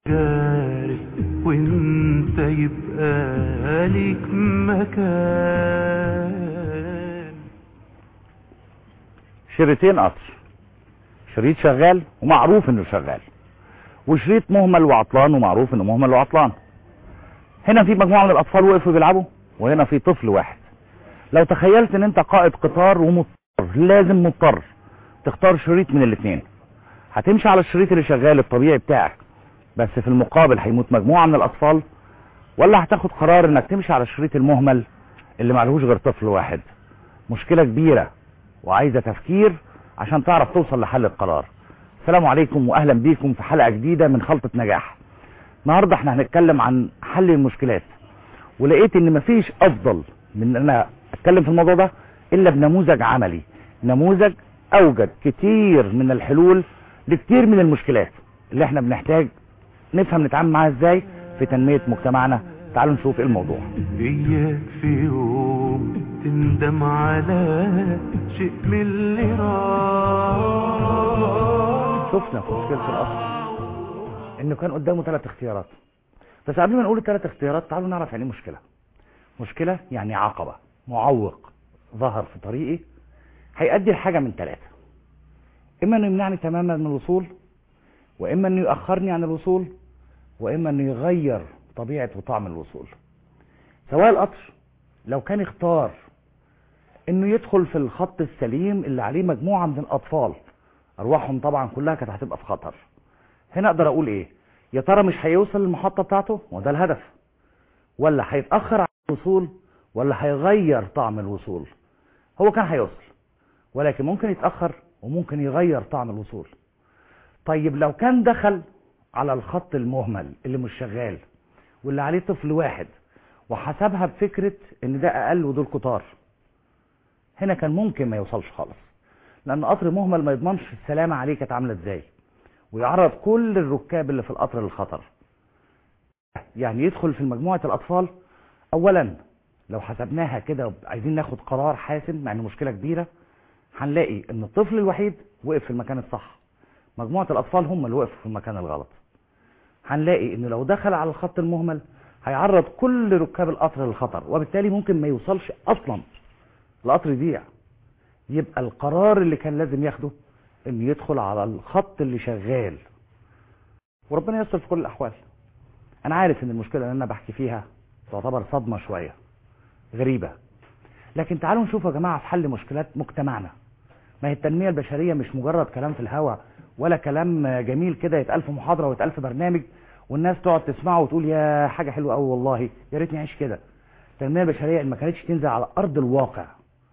جارب وانت يبقى ليك مكان شريطين قطر شريط شغال ومعروف انه شغال وشريط مهمل وعطلان ومعروف انه مهمل وعطلان هنا في مجموعه من الاطفال وقفوا بيلعبوا وهنا في طفل واحد لو تخيلت ان انت قائد قطار ومضطر لازم مضطر تختار شريط من الاثنين هتمشي على الشريط اللي شغال الطبيعي بتاعك بس في المقابل هيموت مجموعه من الاطفال ولا هتاخد قرار انك تمشي على الشريط المهمل اللي معلهوش غير طفل واحد مشكله كبيره وعايزه تفكير عشان تعرف توصل لحل القرار السلام عليكم واهلا بيكم في حلقه جديده من خلطه نجاح النهارده احنا هنتكلم عن حل المشكلات ولقيت ان مفيش افضل من ان انا اتكلم في الموضوع ده الا بنموذج عملي نموذج اوجد كتير من الحلول لكتير من المشكلات اللي احنا بنحتاج نفهم نتعامل معاها ازاي في تنميه مجتمعنا تعالوا نشوف ايه الموضوع اياك في يوم تندم على شيء من اللي راح شفنا في مشكله الاصل انه كان قدامه ثلاث اختيارات بس قبل ما نقول الثلاث اختيارات تعالوا نعرف يعني ايه مشكله مشكله يعني عقبه معوق ظهر في طريقي هيؤدي لحاجه من ثلاثه اما انه يمنعني تماما من الوصول واما انه يؤخرني عن الوصول واما انه يغير طبيعه وطعم الوصول سواء القطر لو كان اختار انه يدخل في الخط السليم اللي عليه مجموعه من الاطفال ارواحهم طبعا كلها كانت هتبقى في خطر هنا اقدر اقول ايه يا ترى مش هيوصل للمحطه بتاعته وده الهدف ولا هيتاخر عن الوصول ولا هيغير طعم الوصول هو كان هيوصل ولكن ممكن يتاخر وممكن يغير طعم الوصول طيب لو كان دخل على الخط المهمل اللي مش شغال واللي عليه طفل واحد وحسبها بفكره ان ده اقل ودول كتار هنا كان ممكن ما يوصلش خالص لان قطر مهمل ما يضمنش السلامه عليه كانت عامله ازاي ويعرض كل الركاب اللي في القطر للخطر يعني يدخل في مجموعه الاطفال اولا لو حسبناها كده عايزين ناخد قرار حاسم مع انه مشكله كبيره هنلاقي ان الطفل الوحيد وقف في المكان الصح مجموعه الاطفال هم اللي وقفوا في المكان الغلط هنلاقي انه لو دخل على الخط المهمل هيعرض كل ركاب القطر للخطر وبالتالي ممكن ما يوصلش اصلا القطر يضيع يبقى القرار اللي كان لازم ياخده انه يدخل على الخط اللي شغال وربنا يستر في كل الاحوال انا عارف ان المشكله اللي انا بحكي فيها تعتبر صدمه شويه غريبه لكن تعالوا نشوف يا جماعه في حل مشكلات مجتمعنا ما هي التنميه البشريه مش مجرد كلام في الهوا ولا كلام جميل كده يتقال في محاضره ويتقال في برنامج والناس تقعد تسمعه وتقول يا حاجه حلوه قوي والله يا ريتني اعيش كده التنميه البشريه اللي ما كانتش تنزل على ارض الواقع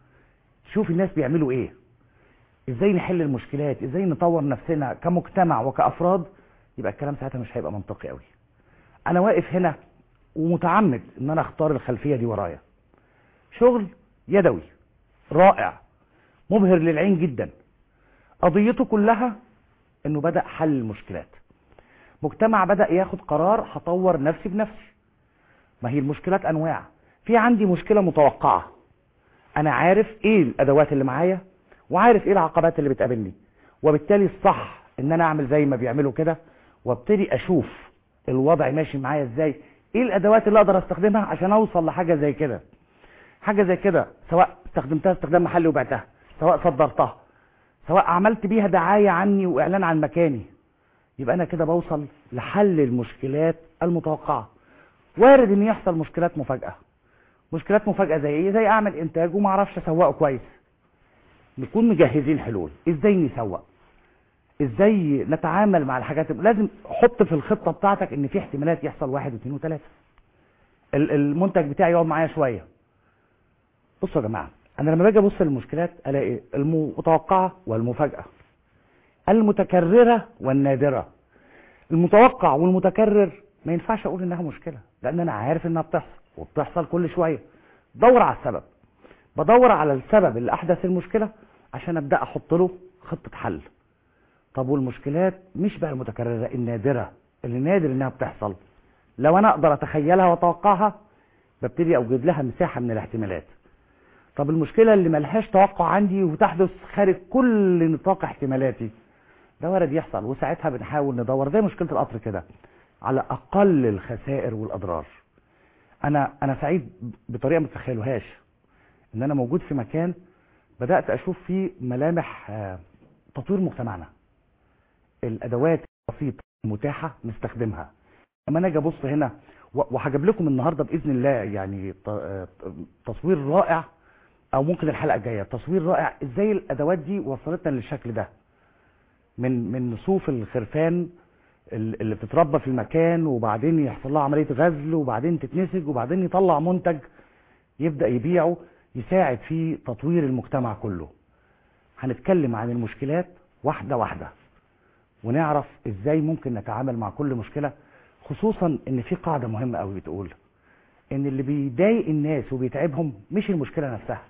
شوف الناس بيعملوا ايه ازاي نحل المشكلات ازاي نطور نفسنا كمجتمع وكافراد يبقى الكلام ساعتها مش هيبقى منطقي قوي انا واقف هنا ومتعمد ان انا اختار الخلفيه دي ورايا شغل يدوي رائع مبهر للعين جدا قضيته كلها انه بدا حل المشكلات مجتمع بدا ياخد قرار هطور نفسي بنفسي ما هي المشكلات انواع في عندي مشكله متوقعه انا عارف ايه الادوات اللي معايا وعارف ايه العقبات اللي بتقابلني وبالتالي الصح ان انا اعمل زي ما بيعملوا كده وابتدي اشوف الوضع ماشي معايا ازاي ايه الادوات اللي اقدر استخدمها عشان اوصل لحاجه زي كده حاجه زي كده سواء استخدمتها استخدام محلي وبعتها سواء صدرتها سواء عملت بيها دعايه عني واعلان عن مكاني يبقى انا كده بوصل لحل المشكلات المتوقعه وارد ان يحصل مشكلات مفاجاه مشكلات مفاجاه زي ايه زي اعمل انتاج وما اعرفش اسوقه كويس نكون مجهزين حلول ازاي نسوق ازاي نتعامل مع الحاجات لازم حط في الخطه بتاعتك ان في احتمالات يحصل واحد واثنين وثلاثه المنتج بتاعي يقعد معايا شويه بصوا يا جماعه انا لما باجي ابص للمشكلات الاقي المتوقعه والمفاجاه المتكرره والنادره المتوقع والمتكرر ما ينفعش اقول انها مشكله لان انا عارف انها بتحصل وبتحصل كل شويه دور على السبب بدور على السبب اللي احدث المشكله عشان ابدا احط له خطه حل طب والمشكلات مش بقى المتكرره النادره اللي نادر انها بتحصل لو انا اقدر اتخيلها واتوقعها ببتدي اوجد لها مساحه من الاحتمالات طب المشكله اللي ملهاش توقع عندي وتحدث خارج كل نطاق احتمالاتي ده وارد يحصل وساعتها بنحاول ندور زي مشكله القطر كده على اقل الخسائر والاضرار انا انا سعيد بطريقه ما تتخيلوهاش ان انا موجود في مكان بدات اشوف فيه ملامح آه، تطوير مجتمعنا الادوات البسيطه المتاحه نستخدمها لما انا اجي ابص هنا و- وهجيب لكم النهارده باذن الله يعني ت- آه، تصوير رائع او ممكن الحلقه الجايه تصوير رائع ازاي الادوات دي وصلتنا للشكل ده من من صوف الخرفان ال- اللي بتتربى في المكان وبعدين يحصل لها عمليه غزل وبعدين تتنسج وبعدين يطلع منتج يبدا يبيعه يساعد في تطوير المجتمع كله هنتكلم عن المشكلات واحده واحده ونعرف ازاي ممكن نتعامل مع كل مشكله خصوصا ان في قاعده مهمه قوي بتقول ان اللي بيضايق الناس وبيتعبهم مش المشكله نفسها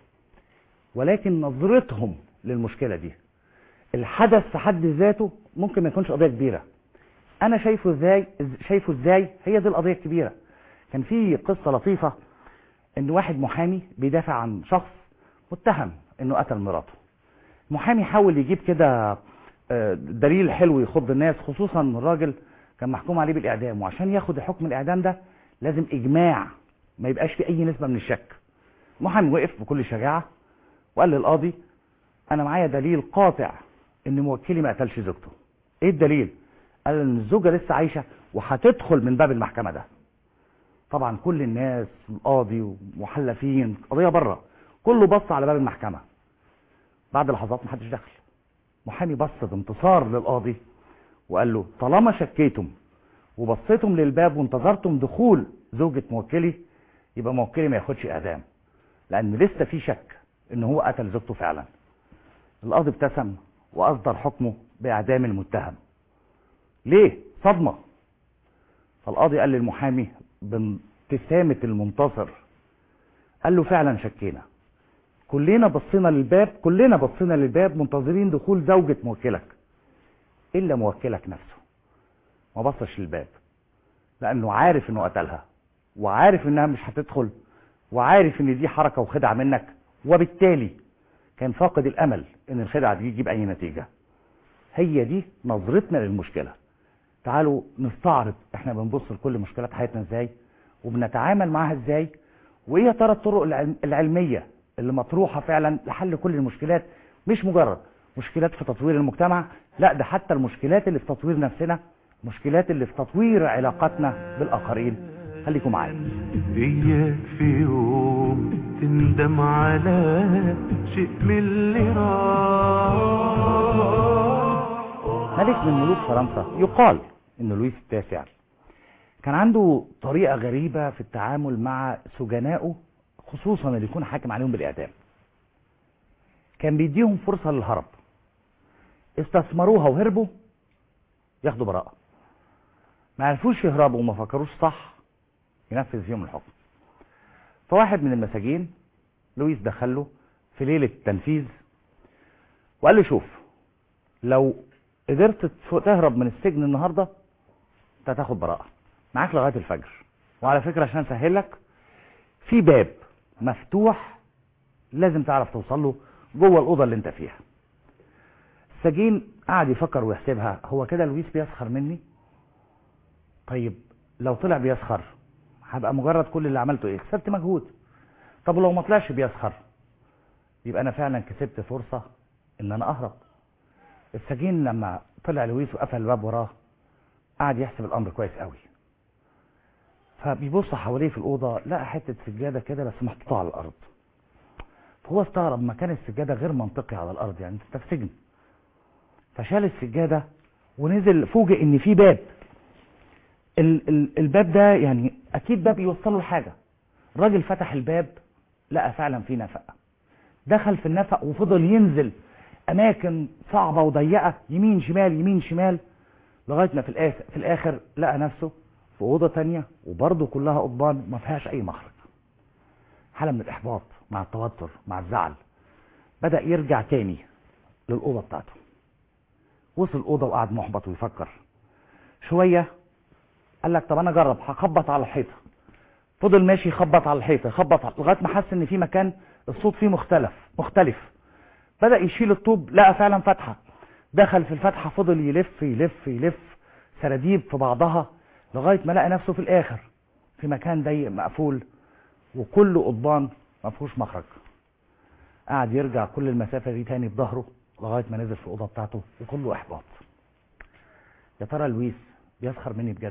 ولكن نظرتهم للمشكله دي الحدث في حد ذاته ممكن ما يكونش قضيه كبيره انا شايفه ازاي شايفه ازاي هي دي القضيه الكبيره كان في قصه لطيفه ان واحد محامي بيدافع عن شخص متهم انه قتل مراته محامي حاول يجيب كده آه، دليل حلو يخض الناس خصوصا إن الراجل كان محكوم عليه بالاعدام وعشان ياخد حكم الاعدام ده لازم اجماع ما يبقاش في اي نسبه من الشك محامي وقف بكل شجاعه وقال للقاضي انا معايا دليل قاطع ان موكلي ما قتلش زوجته ايه الدليل قال ان الزوجه لسه عايشه وهتدخل من باب المحكمه ده طبعا كل الناس القاضي ومحلفين قضيه بره كله بص على باب المحكمه بعد لحظات محدش دخل محامي بص بانتصار للقاضي وقال له طالما شكيتم وبصيتم للباب وانتظرتم دخول زوجة موكلي يبقى موكلي ما ياخدش اعدام لان لسه في شك ان هو قتل زوجته فعلا القاضي ابتسم واصدر حكمه باعدام المتهم ليه صدمه فالقاضي قال للمحامي بابتسامه المنتصر قال له فعلا شكينا كلنا بصينا للباب كلنا بصينا للباب منتظرين دخول زوجة موكلك الا موكلك نفسه ما بصش للباب لانه عارف انه قتلها وعارف انها مش هتدخل وعارف ان دي حركة وخدعة منك وبالتالي كان فاقد الامل ان الخدعة دي تجيب اي نتيجة هي دي نظرتنا للمشكلة تعالوا نستعرض احنا بنبص لكل مشكلات حياتنا ازاي وبنتعامل معاها ازاي وايه يا ترى الطرق العلم- العلمية اللي مطروحة فعلا لحل كل المشكلات مش مجرد مشكلات في تطوير المجتمع لا ده حتى المشكلات اللي في تطوير نفسنا مشكلات اللي في تطوير علاقاتنا بالاخرين خليكم معايا إياك في يوم تندم على شيء من اللي راح ملك من ملوك فرنسا يقال ان لويس التاسع كان عنده طريقة غريبة في التعامل مع سجنائه خصوصا اللي يكون حاكم عليهم بالإعدام كان بيديهم فرصة للهرب استثمروها وهربوا ياخدوا براءة ما عرفوش يهربوا وما فكروش صح ينفذ فيهم الحكم فواحد من المساجين لويس دخله في ليلة التنفيذ وقال له شوف لو قدرت تف- تهرب من السجن النهارده انت هتاخد براءة معاك لغاية الفجر وعلى فكرة عشان اسهل لك في باب مفتوح لازم تعرف توصل له جوه الأوضة اللي انت فيها السجين قعد يفكر ويحسبها هو كده لويس بيسخر مني طيب لو طلع بيسخر هبقى مجرد كل اللي عملته ايه خسرت مجهود طب ولو ما طلعش بيسخر يبقى انا فعلا كسبت فرصة ان انا اهرب السجين لما طلع لويس وقفل الباب وراه قعد يحسب الامر كويس قوي فبيبص حواليه في الاوضه لقى حته سجاده كده بس محطوطه على الارض فهو استغرب مكان السجاده غير منطقي على الارض يعني انت في سجن فشال السجاده ونزل فوجئ ان في باب ال ال الباب ده يعني اكيد باب يوصله لحاجه الراجل فتح الباب لقى فعلا في نفق دخل في النفق وفضل ينزل اماكن صعبه وضيقه يمين شمال يمين شمال لغايه ما في الاخر في الاخر لقى نفسه في اوضه تانية وبرضه كلها قضبان ما فيهاش اي مخرج حاله من الاحباط مع التوتر مع الزعل بدا يرجع تاني للاوضه بتاعته وصل الاوضه وقعد محبط ويفكر شويه قال لك طب انا اجرب هخبط على الحيطه فضل ماشي يخبط على الحيطه يخبط على- لغايه ما حس ان في مكان الصوت فيه مختلف مختلف بدأ يشيل الطوب لقى فعلا فتحة دخل في الفتحة فضل يلف يلف يلف سراديب في بعضها لغايه ما لقى نفسه في الاخر في مكان ضيق مقفول وكله قضبان ما فيهوش مخرج قعد يرجع كل المسافه دي تاني بظهره لغايه ما نزل في الاوضه بتاعته وكله احباط يا ترى لويس بيسخر مني بجد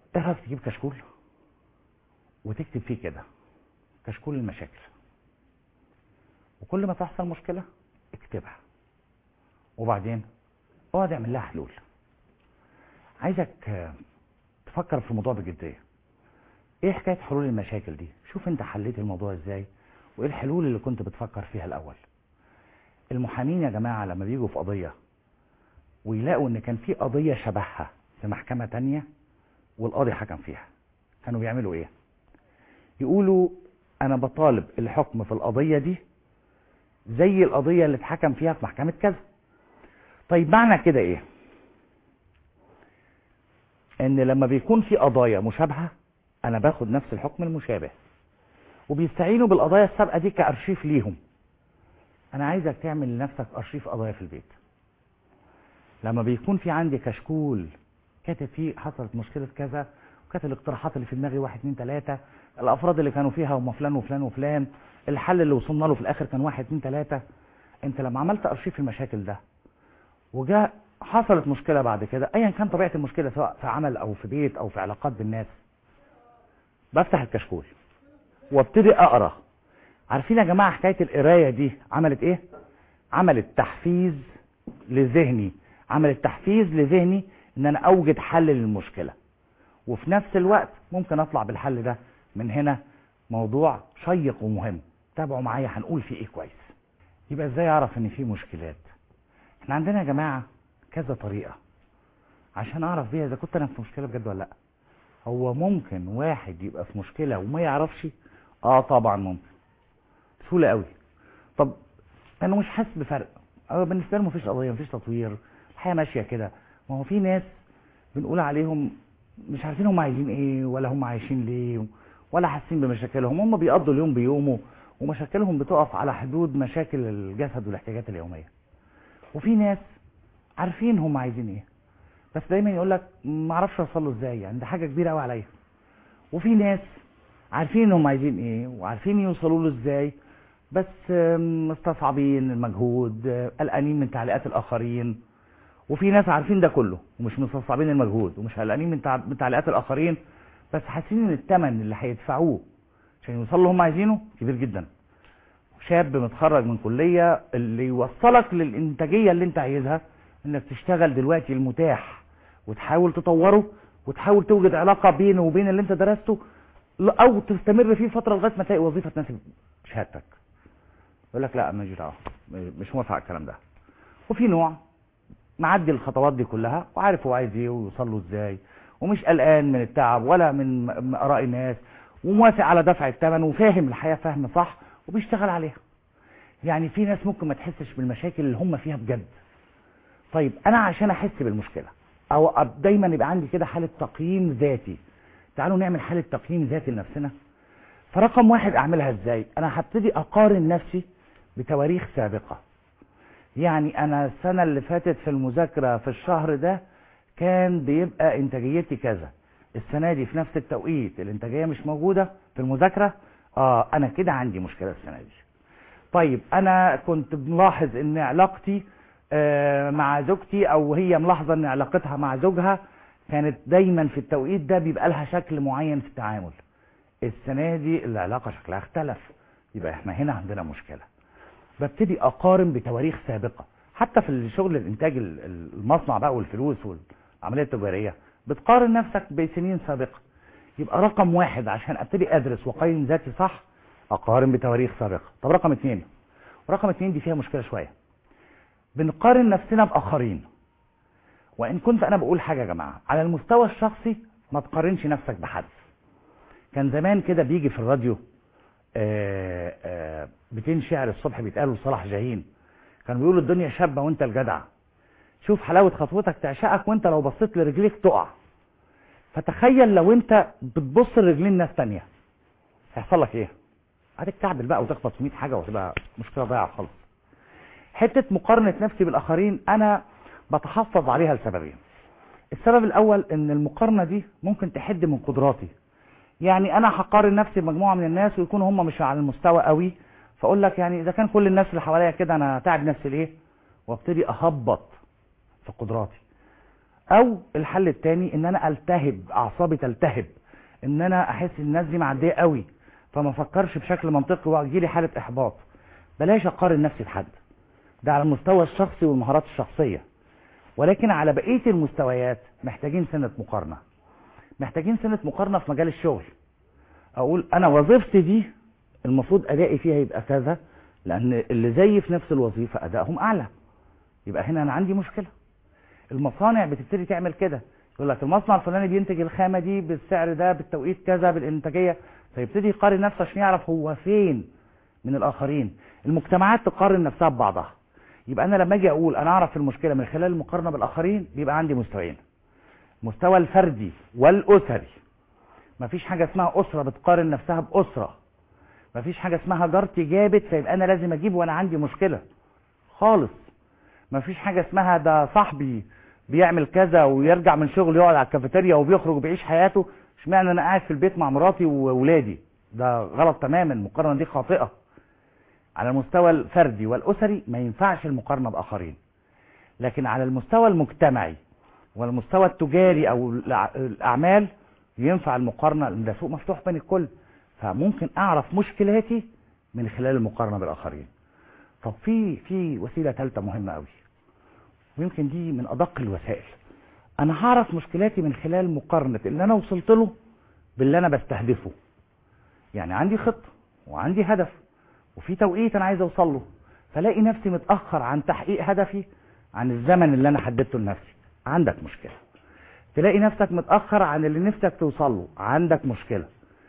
ايه رايك تجيب كشكول وتكتب فيه كده كشكول المشاكل وكل ما تحصل مشكله اكتبها وبعدين اقعد اعمل لها حلول عايزك آه، تفكر في الموضوع بجديه ايه حكايه حلول المشاكل دي شوف انت حليت الموضوع ازاي وايه الحلول اللي كنت بتفكر فيها الاول المحامين يا جماعه لما بيجوا في قضيه ويلاقوا ان كان في قضيه شبهها في محكمه تانية والقاضي حكم فيها كانوا بيعملوا ايه يقولوا انا بطالب الحكم في القضيه دي زي القضيه اللي اتحكم فيها في محكمه كذا طيب معنى كده ايه ان لما بيكون في قضايا مشابهه انا باخد نفس الحكم المشابه وبيستعينوا بالقضايا السابقه دي كارشيف ليهم انا عايزك تعمل لنفسك ارشيف قضايا في البيت لما بيكون في عندي كشكول كاتب فيه حصلت مشكله كذا وكاتب الاقتراحات اللي في دماغي واحد اتنين تلاته الافراد اللي كانوا فيها هم فلان وفلان وفلان الحل اللي وصلنا له في الاخر كان واحد اتنين تلاته انت لما عملت ارشيف المشاكل ده وجاء حصلت مشكله بعد كده ايا كان طبيعه المشكله سواء في عمل او في بيت او في علاقات بالناس بفتح الكشكول وابتدي اقرا عارفين يا جماعه حكايه القرايه دي عملت ايه عملت تحفيز لذهني عملت تحفيز لذهني ان انا اوجد حل للمشكله وفي نفس الوقت ممكن اطلع بالحل ده من هنا موضوع شيق ومهم تابعوا معايا هنقول فيه ايه كويس يبقى ازاي اعرف ان في مشكلات احنا عندنا يا جماعه كذا طريقه عشان اعرف بيها اذا كنت انا في مشكله بجد ولا لا هو ممكن واحد يبقى في مشكله وما يعرفش اه طبعا ممكن بسهوله قوي طب انا مش حاسس بفرق اه بالنسبه له مفيش قضيه مفيش تطوير الحياه ماشيه كده ما هو في ناس بنقول عليهم مش عارفين هم عايزين ايه ولا هم عايشين ليه ولا حاسين بمشاكلهم هم بيقضوا اليوم بيومه ومشاكلهم بتقف على حدود مشاكل الجسد والاحتياجات اليوميه وفي ناس عارفين هم عايزين ايه بس دايما يقول لك ما اعرفش اوصل له ازاي يعني ده حاجه كبيره قوي عليا وفي ناس عارفين هم عايزين ايه وعارفين يوصلوا له ازاي بس آم، مستصعبين المجهود آه، قلقانين من تعليقات الاخرين وفي ناس عارفين ده كله ومش مستصعبين المجهود ومش قلقانين من تع- من تعليقات الاخرين بس حاسين ان الثمن اللي هيدفعوه عشان يوصلوا اللي هم عايزينه كبير جدا شاب متخرج من كليه اللي يوصلك للانتاجيه اللي انت عايزها انك تشتغل دلوقتي المتاح وتحاول تطوره وتحاول توجد علاقه بينه وبين اللي انت درسته ل- او تستمر فيه فتره لغايه ما تلاقي وظيفه تناسب شهادتك يقول لك لا ماليش دعوه مش موافق على الكلام ده وفي نوع معدي الخطوات دي كلها وعارف هو عايز ايه ويوصل له ازاي ومش قلقان من التعب ولا من م- من اراء الناس وموافق على دفع الثمن وفاهم الحياه فهم صح وبيشتغل عليها يعني في ناس ممكن ما تحسش بالمشاكل اللي هم فيها بجد طيب انا عشان احس بالمشكله او أب- دايما يبقى عندي كده حاله تقييم ذاتي تعالوا نعمل حاله تقييم ذاتي لنفسنا فرقم واحد اعملها ازاي انا هبتدي اقارن نفسي بتواريخ سابقه يعني انا السنه اللي فاتت في المذاكره في الشهر ده كان بيبقى انتاجيتي كذا السنه دي في نفس التوقيت الانتاجيه مش موجوده في المذاكره اه انا كده عندي مشكله السنه دي طيب انا كنت ملاحظ ان علاقتي آه، مع زوجتي او هي ملاحظه ان علاقتها مع زوجها كانت دايما في التوقيت ده بيبقى لها شكل معين في التعامل السنه دي العلاقه شكلها اختلف يبقى احنا هنا عندنا مشكله ببتدي اقارن بتواريخ سابقه حتى في الشغل الانتاج ال- ال- المصنع بقى والفلوس والعمليه التجاريه بتقارن نفسك بسنين سابقه يبقى رقم واحد عشان ابتدي ادرس واقيم ذاتي صح اقارن بتواريخ سابقه طب رقم اتنين رقم اتنين دي فيها مشكله شويه بنقارن نفسنا باخرين وان كنت انا بقول حاجه يا جماعه على المستوى الشخصي ما تقارنش نفسك بحد كان زمان كده بيجي في الراديو آه، آه، بيتين شعر الصبح بيتقالوا لصلاح جاهين كانوا بيقولوا الدنيا شابه وانت الجدع شوف حلاوه خطوتك تعشقك وانت لو بصيت لرجليك تقع فتخيل لو انت بتبص لرجلين ناس تانية هيحصل لك ايه هتتكعبل بقى وتخبط في 100 حاجه وتبقى مشكله ضايعه خالص حته مقارنه نفسي بالاخرين انا بتحفظ عليها لسببين السبب الاول ان المقارنه دي ممكن تحد من قدراتي يعني انا هقارن نفسي بمجموعه من الناس ويكونوا هم مش على المستوى قوي فاقول لك يعني اذا كان كل الناس اللي حواليا كده انا تعب نفسي ليه وابتدي اهبط في قدراتي او الحل التاني ان انا التهب اعصابي تلتهب ان انا احس ان الناس دي معديه قوي فما افكرش بشكل منطقي واجي لي حاله احباط بلاش اقارن نفسي بحد ده على المستوى الشخصي والمهارات الشخصيه ولكن على بقيه المستويات محتاجين سنه مقارنه محتاجين سنه مقارنه في مجال الشغل اقول انا وظيفتي دي المفروض ادائي فيها يبقى كذا لان اللي زيي في نفس الوظيفه ادائهم اعلى يبقى هنا انا عندي مشكله المصانع بتبتدي تعمل كده يقول لك المصنع الفلاني بينتج الخامه دي بالسعر ده بالتوقيت كذا بالانتاجيه فيبتدي يقارن نفسه عشان يعرف هو فين من الاخرين المجتمعات تقارن نفسها ببعضها يبقى انا لما اجي اقول انا اعرف المشكله من خلال المقارنه بالاخرين بيبقى عندي مستويين مستوى الفردي والاسري مفيش حاجه اسمها اسره بتقارن نفسها باسره مفيش حاجه اسمها جارتي جابت فيبقى انا لازم اجيب وانا عندي مشكله خالص مفيش حاجه اسمها ده صاحبي بيعمل كذا ويرجع من شغل يقعد على الكافيتيريا وبيخرج وبيعيش حياته اشمعنى انا قاعد في البيت مع مراتي واولادي ده غلط تماما المقارنه دي خاطئه على المستوى الفردي والاسري ما ينفعش المقارنه باخرين لكن على المستوى المجتمعي والمستوى التجاري او الأع- الاعمال ينفع المقارنه لأن ده سوق مفتوح بين الكل فممكن اعرف مشكلاتي من خلال المقارنه بالاخرين طب في في وسيله ثالثه مهمه قوي ويمكن دي من ادق الوسائل انا هعرف مشكلاتي من خلال مقارنه اللي انا وصلت له باللي انا بستهدفه يعني عندي خطه وعندي هدف وفي توقيت انا عايز اوصل له فلاقي نفسي متاخر عن تحقيق هدفي عن الزمن اللي انا حددته لنفسي عندك مشكله تلاقي نفسك متاخر عن اللي نفسك توصل له عندك مشكله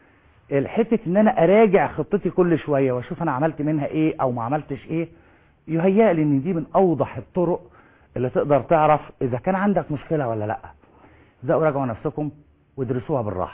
الحته ان انا اراجع خطتي كل شويه واشوف انا عملت منها ايه او ما عملتش ايه يهيأ لي ان دي من اوضح الطرق اللي تقدر تعرف اذا كان عندك مشكله ولا لا ابداوا راجعوا نفسكم وادرسوها بالراحه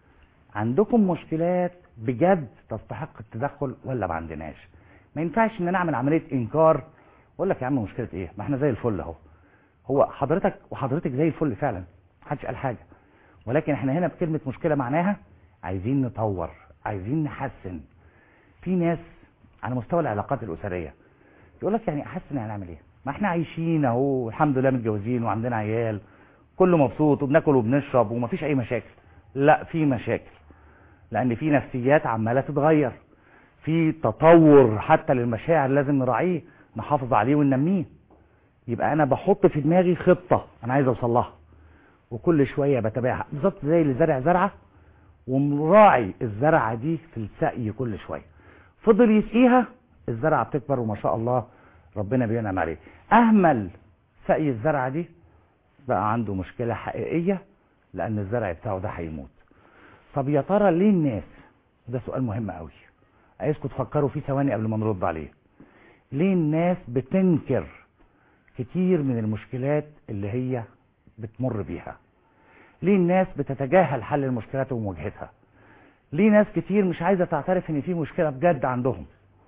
عندكم مشكلات بجد تستحق التدخل ولا ما عندناش ما ينفعش ان انا اعمل عمليه انكار واقول لك يا عم مشكله ايه ما احنا زي الفل اهو هو حضرتك وحضرتك زي الفل فعلا محدش قال حاجه ولكن احنا هنا بكلمه مشكله معناها عايزين نطور عايزين نحسن في ناس على مستوى العلاقات الاسريه يقول لك يعني احسن هنعمل ايه ما احنا عايشين اهو الحمد لله متجوزين وعندنا عيال كله مبسوط وبناكل وبنشرب ومفيش اي مشاكل لا في مشاكل لان في نفسيات عماله تتغير في تطور حتى للمشاعر لازم نراعيه نحافظ عليه وننميه يبقى انا بحط في دماغي خطه انا عايز اوصل لها وكل شويه بتابعها بالظبط زي اللي زرع زرعه ومراعي الزرعه دي في السقي كل شويه فضل يسقيها الزرعه بتكبر وما شاء الله ربنا بينعم عليه اهمل سقي الزرعه دي بقى عنده مشكله حقيقيه لان الزرع بتاعه ده هيموت طب يا ترى ليه الناس ده سؤال مهم قوي عايزكم تفكروا فيه ثواني قبل ما نرد عليه ليه الناس بتنكر كتير من المشكلات اللي هي بتمر بيها ليه الناس بتتجاهل حل المشكلات ومواجهتها ليه ناس كتير مش عايزه تعترف ان في مشكله بجد عندهم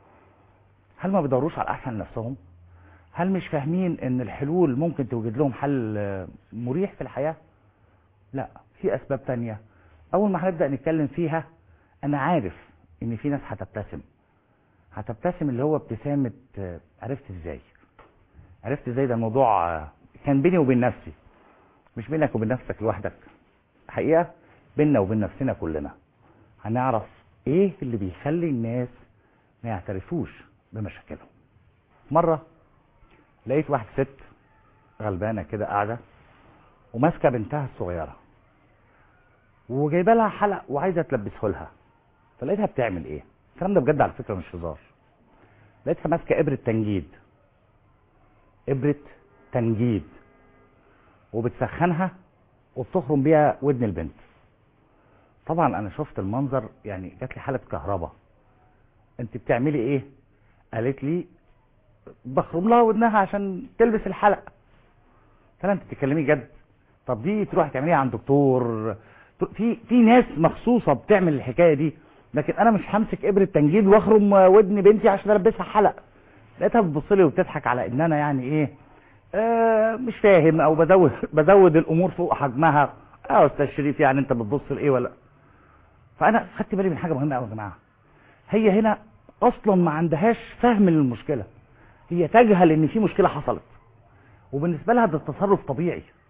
هل ما بيدوروش على احسن نفسهم هل مش فاهمين ان الحلول ممكن توجد لهم حل آه، مريح في الحياه لا في اسباب تانية اول ما هنبدا نتكلم فيها انا عارف ان في ناس هتبتسم هتبتسم اللي هو ابتسامه آه، عرفت ازاي عرفت ازاي ده الموضوع آه، كان بيني وبين نفسي مش بينك وبين نفسك لوحدك حقيقه بيننا وبين نفسنا كلنا هنعرف ايه اللي بيخلي الناس ما يعترفوش بمشاكلهم مره لقيت واحد ست غلبانه كده قاعده وماسكه بنتها الصغيره وجايبه لها حلق وعايزه تلبسه لها فلقيتها بتعمل ايه الكلام ده بجد على فكره مش هزار لقيتها ماسكه ابره تنجيد ابره تنجيد وبتسخنها وبتخرم بيها ودن البنت طبعا انا شفت المنظر يعني جات لي حاله كهرباء انت بتعملي ايه قالت لي بخرم لها ودنها عشان تلبس الحلق قلت لها انت بتتكلمي جد طب دي تروحي تعمليها عند دكتور في في ناس مخصوصه بتعمل الحكايه دي لكن انا مش همسك ابره تنجيد واخرم ودن بنتي عشان البسها حلق لقيتها بتبص لي وبتضحك على ان انا يعني ايه آه مش فاهم او بزود بزود الامور فوق حجمها اه استاذ شريف يعني انت بتبص لايه ولا فانا خدت بالي من حاجه مهمه قوي يا جماعه هي هنا اصلا ما عندهاش فهم للمشكله هي تجهل ان في مشكله حصلت وبالنسبه لها ده تصرف طبيعي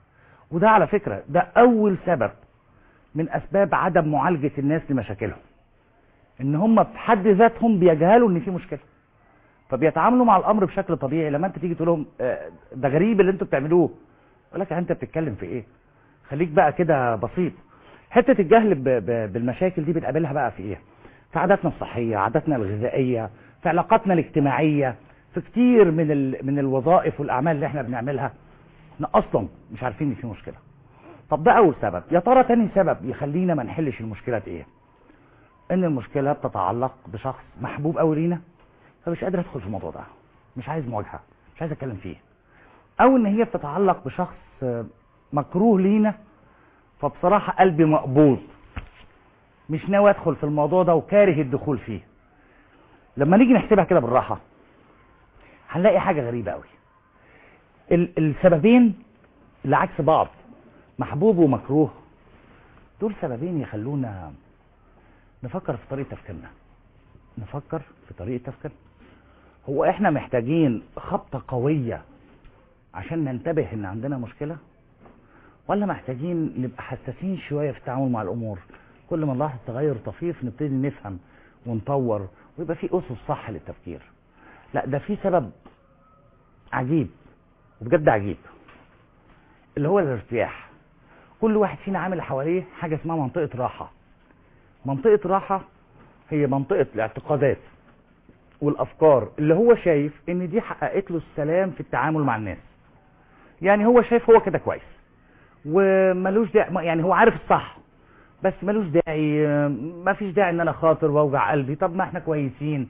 وده على فكرة ده اول سبب من اسباب عدم معالجة الناس لمشاكلهم ان هم في حد ذاتهم بيجهلوا ان في مشكلة فبيتعاملوا مع الامر بشكل طبيعي لما انت تيجي تقول لهم آه، ده غريب اللي انتوا بتعملوه يقول لك انت بتتكلم في ايه خليك بقى كده بسيط حته الجهل ب- ب- بالمشاكل دي بنقابلها بقى في ايه في عاداتنا الصحيه عاداتنا الغذائيه في علاقاتنا الاجتماعيه في كتير من ال... من الوظائف والاعمال اللي احنا بنعملها احنا اصلا مش عارفين ان في مشكله طب ده اول سبب يا ترى تاني سبب يخلينا ما نحلش المشكله ايه ان المشكله بتتعلق بشخص محبوب قوي لينا فمش قادر ادخل في الموضوع ده مش عايز مواجهه مش عايز اتكلم فيه او ان هي بتتعلق بشخص آه، مكروه لينا فبصراحه قلبي مقبوض مش ناوي ادخل في الموضوع ده وكاره الدخول فيه لما نيجي نحسبها كده بالراحه هنلاقي حاجه غريبه قوي ال- السببين اللي عكس بعض محبوب ومكروه دول سببين يخلونا نفكر في طريقه تفكيرنا نفكر في طريقه تفكيرنا هو احنا محتاجين خبطه قويه عشان ننتبه ان عندنا مشكله ولا محتاجين نبقى حساسين شويه في التعامل مع الامور كل ما نلاحظ تغير طفيف نبتدي نفهم ونطور ويبقى في اسس صح للتفكير لا ده في سبب عجيب وبجد عجيب اللي هو الارتياح كل واحد فينا عامل حواليه حاجه اسمها منطقه راحه منطقه راحه هي منطقه الاعتقادات والافكار اللي هو شايف ان دي حققت له السلام في التعامل مع الناس يعني هو شايف هو كده كويس وملوش داعي يعني هو عارف الصح بس ملوش داعي ما فيش داعي ان انا خاطر واوجع قلبي طب ما احنا كويسين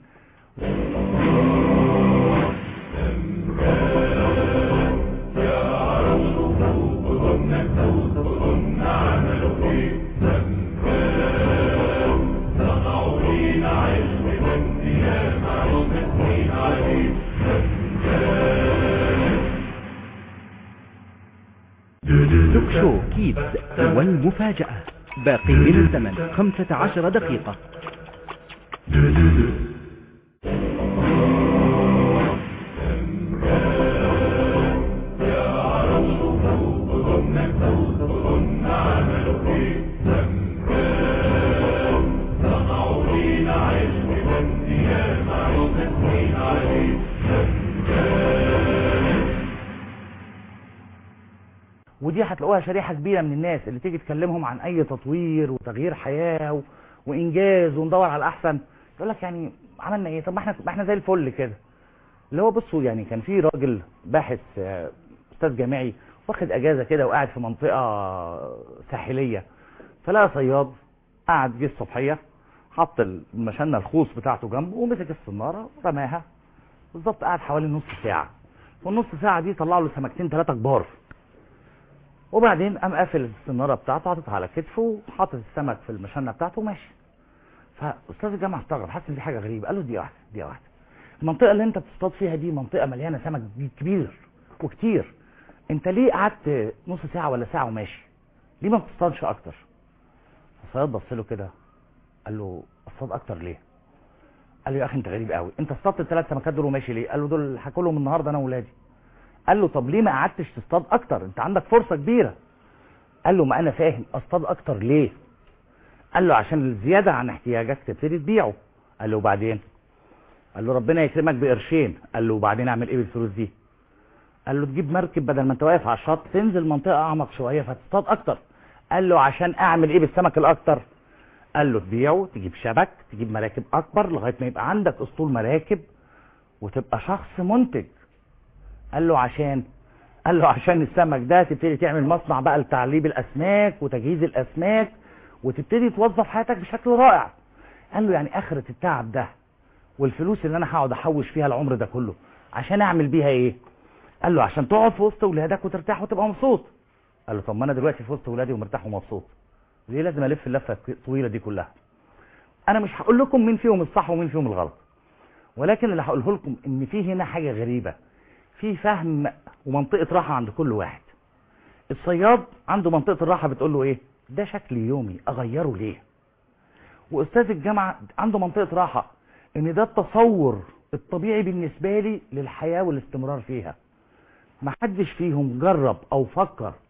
توك شو كيدز والمفاجأة باقي من الزمن 15 دقيقة ودي هتلاقوها شريحه كبيره من الناس اللي تيجي تكلمهم عن اي تطوير وتغيير حياه و... وانجاز وندور على الاحسن يقول لك يعني عملنا ايه طب ما احنا ما احنا زي الفل كده اللي هو بصوا يعني كان في راجل باحث آه، استاذ جامعي واخد اجازه كده وقاعد في منطقه ساحليه فلقى صياد قعد جه الصبحيه حط المشنه الخوص بتاعته جنبه ومسك الصناره ورماها بالظبط قعد حوالي نص ساعه والنص ساعه دي طلع له سمكتين ثلاثه كبار وبعدين قام قافل السناره بتاعته حاططها على كتفه وحاطط السمك في المشنه بتاعته وماشي فاستاذ الجامعه استغرب حس ان دي حاجه غريبه قال له دي واحده دي واحده المنطقه اللي انت بتصطاد فيها دي منطقه مليانه سمك كبير وكتير انت ليه قعدت نص ساعه ولا ساعه وماشي ليه ما بتصطادش اكتر الصياد بص له كده قال له اصطاد اكتر ليه قال له يا اخي انت غريب قوي انت اصطادت الثلاث سمكات دول وماشي ليه قال له دول هاكلهم النهارده انا واولادي قال له طب ليه ما قعدتش تصطاد اكتر انت عندك فرصه كبيره قال له ما انا فاهم اصطاد اكتر ليه قال له عشان الزياده عن احتياجك تبتدي تبيعه قال له وبعدين قال له ربنا يكرمك بقرشين قال له وبعدين اعمل ايه بالفلوس دي قال له تجيب مركب بدل ما انت واقف على الشط تنزل منطقه اعمق شويه فتصطاد اكتر قال له عشان اعمل ايه بالسمك الاكتر قال له تبيعه تجيب شبك تجيب مراكب اكبر لغايه ما يبقى عندك اسطول مراكب وتبقى شخص منتج قال له عشان قال له عشان السمك ده تبتدي تعمل مصنع بقى لتعليب الاسماك وتجهيز الاسماك وتبتدي توظف حياتك بشكل رائع قال له يعني اخرة التعب ده والفلوس اللي انا هقعد احوش فيها العمر ده كله عشان اعمل بيها ايه قال له عشان تقعد في وسط ولادك وترتاح وتبقى مبسوط قال له طب ما انا دلوقتي في وسط ولادي ومرتاح ومبسوط ليه لازم الف اللفه الطويله دي كلها انا مش هقول لكم مين فيهم الصح ومين فيهم الغلط ولكن اللي هقوله لكم ان في هنا حاجه غريبه في فهم ومنطقه راحه عند كل واحد الصياد عنده منطقه الراحه بتقول له ايه ده شكل يومي اغيره ليه واستاذ الجامعه عنده منطقه راحه ان ده التصور الطبيعي بالنسبه لي للحياه والاستمرار فيها ما حدش فيهم جرب او فكر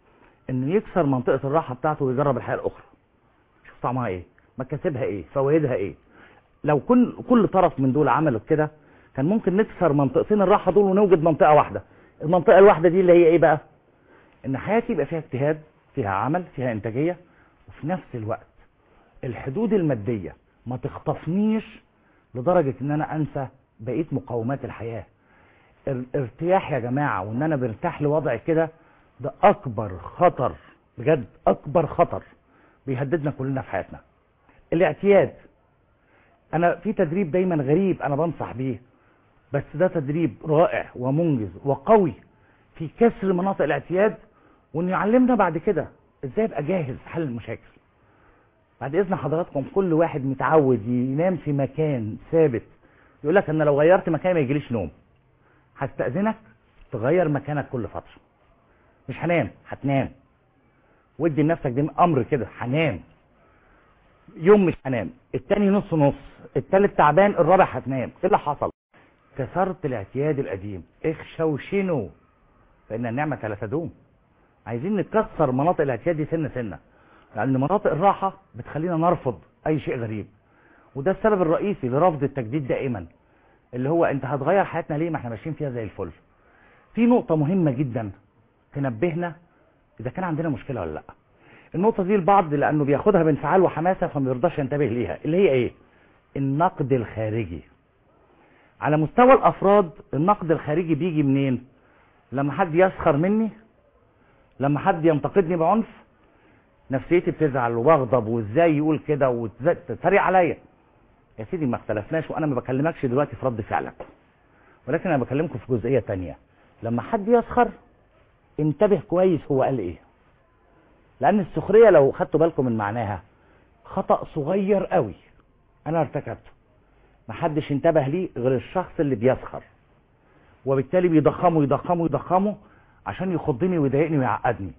انه يكسر منطقه الراحه بتاعته ويجرب الحياه الاخرى شوف طعمها ايه مكاسبها ايه فوائدها ايه لو كل كل طرف من دول عملوا كده كان ممكن نكسر منطقتين الراحه دول ونوجد منطقه واحده المنطقه الواحده دي اللي هي ايه بقى ان حياتي يبقى فيها اجتهاد فيها عمل فيها انتاجيه وفي نفس الوقت الحدود الماديه ما تخطفنيش لدرجه ان انا انسى بقيه مقومات الحياه الارتياح يا جماعه وان انا برتاح لوضعي كده ده اكبر خطر بجد اكبر خطر بيهددنا كلنا في حياتنا الاعتياد انا في تدريب دايما غريب انا بنصح بيه بس ده تدريب رائع ومنجز وقوي في كسر مناطق الاعتياد وانه يعلمنا بعد كده ازاي ابقى جاهز لحل المشاكل بعد اذن حضراتكم كل واحد متعود ينام في مكان ثابت يقول لك انا لو غيرت مكاني ما يجيليش نوم هستأذنك تغير مكانك كل فترة مش هنام هتنام ودي لنفسك دي امر كده هنام يوم مش هنام التاني نص نص التالت تعبان الرابع هتنام ايه اللي حصل كسرت الاعتياد القديم اخشوشنوا فان النعمة لا تدوم عايزين نكسر مناطق الاعتياد دي سنة سنة لان مناطق الراحة بتخلينا نرفض اي شيء غريب وده السبب الرئيسي لرفض التجديد دائما اللي هو انت هتغير حياتنا ليه ما احنا ماشيين فيها زي الفل في نقطة مهمة جدا تنبهنا اذا كان عندنا مشكلة ولا لا النقطة دي البعض لانه بياخدها بانفعال وحماسة فما يرضاش ينتبه ليها اللي هي ايه النقد الخارجي على مستوى الافراد النقد الخارجي بيجي منين لما حد يسخر مني لما حد ينتقدني بعنف نفسيتي بتزعل وبغضب وازاي يقول كده وتتريق عليا يا سيدي ما اختلفناش وانا ما بكلمكش دلوقتي في رد فعلك ولكن انا بكلمكم في جزئيه تانية لما حد يسخر انتبه كويس هو قال ايه لان السخريه لو خدتوا بالكم من معناها خطا صغير قوي انا ارتكبته محدش انتبه ليه غير الشخص اللي بيسخر وبالتالي بيضخمه يضخمه يضخمه عشان يخضني ويضايقني ويعقدني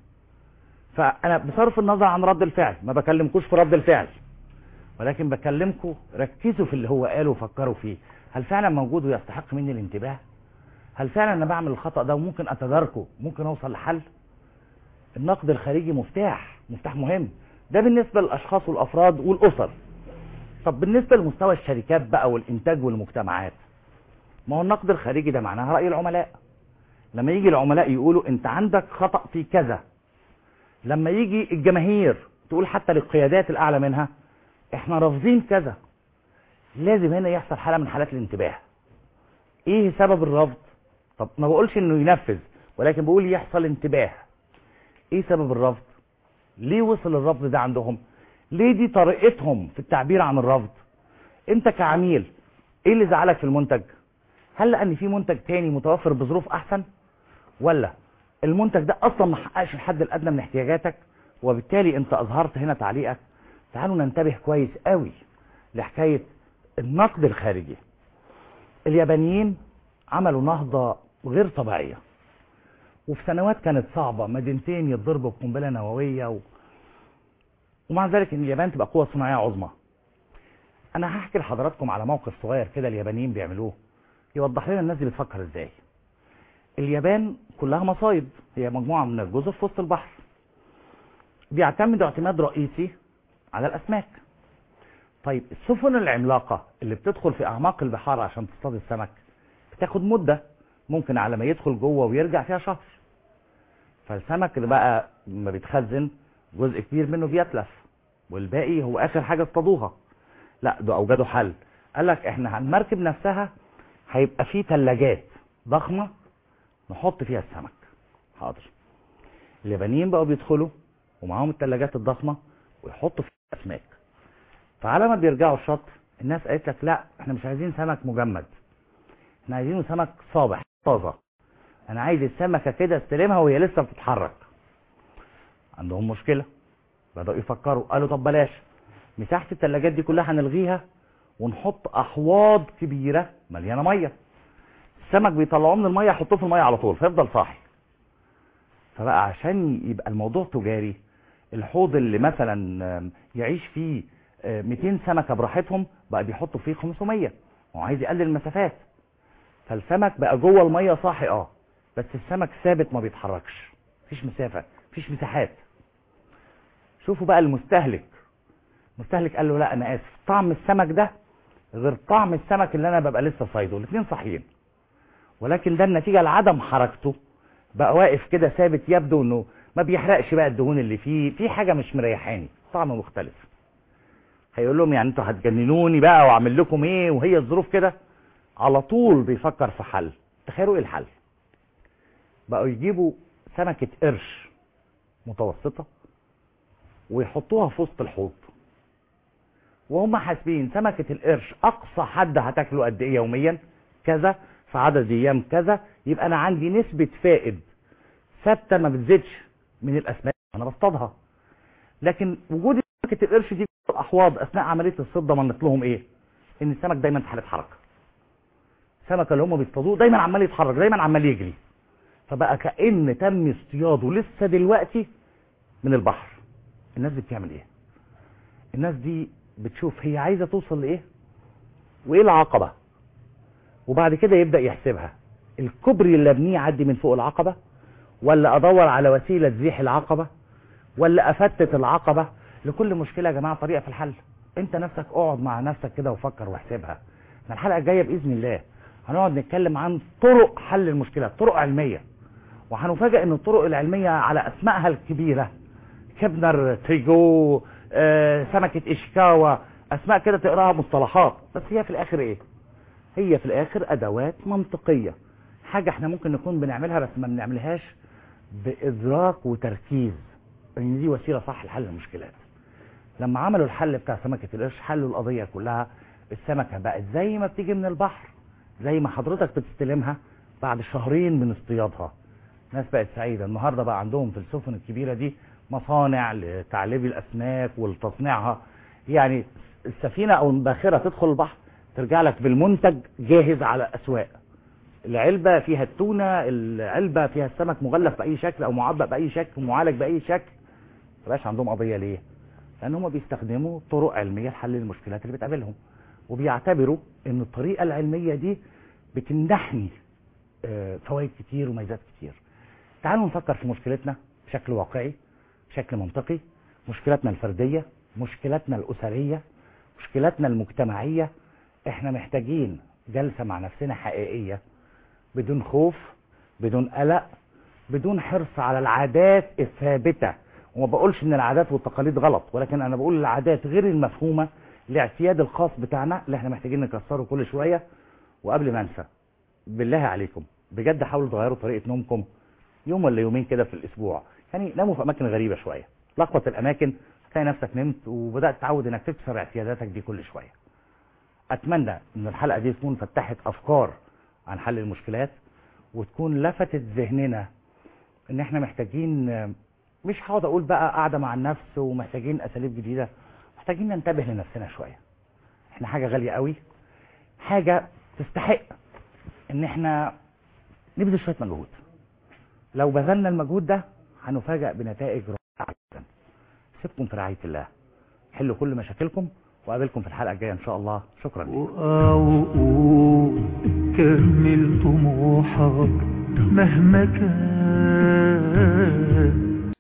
فانا بصرف النظر عن رد الفعل ما بكلمكوش في رد الفعل ولكن بكلمكم ركزوا في اللي هو قاله وفكروا فيه هل فعلا موجود ويستحق مني الانتباه هل فعلا انا بعمل الخطأ ده وممكن اتداركه ممكن اوصل لحل النقد الخارجي مفتاح مفتاح مهم ده بالنسبة للاشخاص والافراد والاسر طب بالنسبة لمستوى الشركات بقى والانتاج والمجتمعات ما هو النقد الخارجي ده معناها رأي العملاء لما يجي العملاء يقولوا انت عندك خطأ في كذا لما يجي الجماهير تقول حتى للقيادات الاعلى منها احنا رافضين كذا لازم هنا يحصل حالة من حالات الانتباه ايه سبب الرفض طب ما بقولش انه ينفذ ولكن بقول يحصل انتباه ايه سبب الرفض ليه وصل الرفض ده عندهم ليه دي طريقتهم في التعبير عن الرفض انت كعميل ايه اللي زعلك في المنتج هل لان في منتج تاني متوفر بظروف احسن ولا المنتج ده اصلا ما حققش الحد الادنى من احتياجاتك وبالتالي انت اظهرت هنا تعليقك تعالوا ننتبه كويس قوي لحكاية النقد الخارجي اليابانيين عملوا نهضة غير طبيعية وفي سنوات كانت صعبة مدينتين يتضربوا بقنبلة نووية و... ومع ذلك ان اليابان تبقى قوة صناعية عظمى انا هحكي لحضراتكم على موقف صغير كده اليابانيين بيعملوه يوضح لنا الناس دي بتفكر ازاي اليابان كلها مصايد هي مجموعة من الجزر في وسط البحر بيعتمدوا اعتماد رئيسي على الاسماك طيب السفن العملاقة اللي بتدخل في اعماق البحار عشان تصطاد السمك بتاخد مدة ممكن على ما يدخل جوه ويرجع فيها شهر فالسمك اللي بقى ما بيتخزن جزء كبير منه بيتلف والباقي هو اخر حاجة اصطادوها لا ده اوجدوا حل قال لك احنا المركب نفسها هيبقى فيه ثلاجات ضخمة نحط فيها السمك حاضر اليابانيين بقوا بيدخلوا ومعاهم الثلاجات الضخمة ويحطوا فيها اسماك فعلى ما بيرجعوا الشط الناس قالت لك لا احنا مش عايزين سمك مجمد احنا عايزينه سمك صابح طازة انا عايز السمكة كده استلمها وهي لسه بتتحرك عندهم مشكلة بدأوا يفكروا قالوا طب بلاش مساحة الثلاجات دي كلها هنلغيها ونحط احواض كبيرة مليانة مية السمك بيطلعوه من المية يحطوه في المية على طول فيفضل صاحي فبقى عشان يبقى الموضوع تجاري الحوض اللي مثلا يعيش فيه 200 سمكة براحتهم بقى بيحطوا فيه 500 هو عايز يقلل المسافات فالسمك بقى جوه المية صاحي اه بس السمك ثابت ما بيتحركش مفيش مسافة مفيش مساحات شوفوا بقى المستهلك المستهلك قال له لا انا اسف طعم السمك ده غير طعم السمك اللي انا ببقى لسه صايده الاثنين صحيين ولكن ده النتيجه لعدم حركته بقى واقف كده ثابت يبدو انه ما بيحرقش بقى الدهون اللي فيه في حاجه مش مريحاني طعم مختلف هيقول لهم يعني انتوا هتجننوني بقى واعمل لكم ايه وهي الظروف كده على طول بيفكر في حل تخيلوا ايه الحل بقوا يجيبوا سمكة قرش متوسطة ويحطوها في وسط الحوض وهم حاسبين سمكة القرش أقصى حد هتاكله قد إيه يوميا كذا في عدد أيام كذا يبقى أنا عندي نسبة فائد ثابتة ما بتزيدش من الأسماك أنا بصطادها لكن وجود سمكة القرش دي في الأحواض أثناء عملية الصيد ضمنت لهم إيه؟ إن السمك دايما في حالة حركة السمك اللي هم بيصطادوه دايما عمال يتحرك دايما عمال يجري فبقى كأن تم اصطياده لسه دلوقتي من البحر الناس دي بتعمل ايه الناس دي بتشوف هي عايزة توصل لايه وايه العقبة وبعد كده يبدأ يحسبها الكوبري اللي ابنيه يعدي من فوق العقبة ولا ادور على وسيلة تزيح العقبة ولا افتت العقبة لكل مشكلة يا جماعة طريقة في الحل انت نفسك اقعد مع نفسك كده وفكر واحسبها من الحلقة الجاية بإذن الله هنقعد نتكلم عن طرق حل المشكلات طرق علمية وهنفاجئ ان الطرق العلمية على اسمائها الكبيرة كبنر تريجو آه، سمكة اشكاوى اسماء كده تقراها مصطلحات بس هي في الاخر ايه هي في الاخر ادوات منطقية حاجة احنا ممكن نكون بنعملها بس ما بنعملهاش بادراك وتركيز ان دي وسيلة صح لحل المشكلات لما عملوا الحل بتاع سمكة القرش حلوا القضية كلها السمكة بقت زي ما بتيجي من البحر زي ما حضرتك بتستلمها بعد شهرين من اصطيادها ناس بقت سعيدة النهاردة بقى عندهم في السفن الكبيرة دي مصانع لتعليب الأسماك ولتصنيعها يعني السفينة أو الباخرة تدخل البحر ترجع لك بالمنتج جاهز على أسواق العلبة فيها التونة العلبة فيها السمك مغلف بأي شكل أو معبأ بأي شكل معالج بأي شكل مبقاش عندهم قضية ليه لأن هم بيستخدموا طرق علمية لحل المشكلات اللي بتقابلهم وبيعتبروا ان الطريقة العلمية دي بتمنحني آه، فوائد كتير وميزات كتير تعالوا نفكر في مشكلتنا بشكل واقعي بشكل منطقي مشكلتنا الفردية مشكلتنا الأسرية مشكلتنا المجتمعية احنا محتاجين جلسة مع نفسنا حقيقية بدون خوف بدون قلق بدون حرص على العادات الثابتة وما بقولش ان العادات والتقاليد غلط ولكن انا بقول العادات غير المفهومة الاعتياد الخاص بتاعنا اللي احنا محتاجين نكسره كل شوية وقبل ما انسى بالله عليكم بجد حاولوا تغيروا طريقة نومكم يوم ولا يومين كده في الاسبوع يعني ناموا في اماكن غريبة شوية لخبط الاماكن هتلاقي نفسك نمت وبدأت تعود انك تكسر اعتياداتك دي كل شوية اتمنى ان الحلقة دي تكون فتحت افكار عن حل المشكلات وتكون لفتت ذهننا ان احنا محتاجين مش هقعد اقول بقى قاعدة مع النفس ومحتاجين اساليب جديدة محتاجين ننتبه لنفسنا شوية احنا حاجة غالية قوي حاجة تستحق ان احنا نبذل شوية مجهود لو بذلنا المجهود ده هنفاجأ بنتائج رائعة جدا سيبكم في رعاية الله حلوا كل مشاكلكم وقابلكم في الحلقة الجاية ان شاء الله شكرا لكم وقول كمل طموحك مهما كان